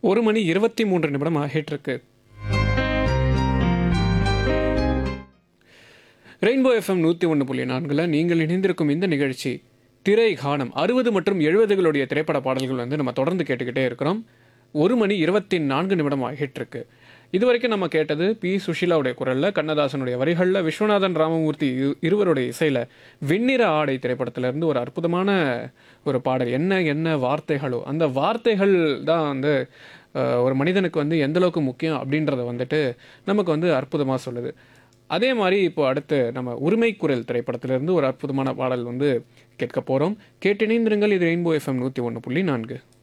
ஒரு மணி இருபத்தி மூன்று நிமிடம் ஆகிட்டிருக்கு ரெயின்போ எஃப்எம் நூற்றி ஒன்று புள்ளி நான்கில் நீங்கள் இணைந்திருக்கும் இந்த நிகழ்ச்சி திரை கானம் அறுபது மற்றும் எழுபதுகளுடைய திரைப்பட பாடல்கள் வந்து நம்ம தொடர்ந்து கேட்டுக்கிட்டே இருக்கிறோம் ஒரு மணி இருபத்தி நான்கு நிமிடம் ஆகிட்டிருக்கு இதுவரைக்கும் நம்ம கேட்டது பி சுஷீலாவுடைய குரலில் கண்ணதாசனுடைய வரிகளில் விஸ்வநாதன் ராமமூர்த்தி இரு- இருவருடைய இசையில் வெண்ணிற ஆடை திரைப்படத்திலிருந்து ஒரு அற்புதமான ஒரு பாடல் என்ன என்ன வார்த்தைகளோ அந்த வார்த்தைகள் தான் வந்து அஹ், ஒரு மனிதனுக்கு வந்து எந்த அளவுக்கு முக்கியம் அப்படின்றத வந்துட்டு நமக்கு வந்து அற்புதமாக சொல்லுது அதே மாதிரி இப்போ அடுத்து நம்ம உரிமை குரல் திரைப்படத்திலிருந்து ஒரு அற்புதமான பாடல் வந்து கேட்க போகிறோம் கேட்டிணைந்திருங்கள் இது ரெயின்போ எஃப்எம் நூற்றி ஒன்று புள்ளி நான்கு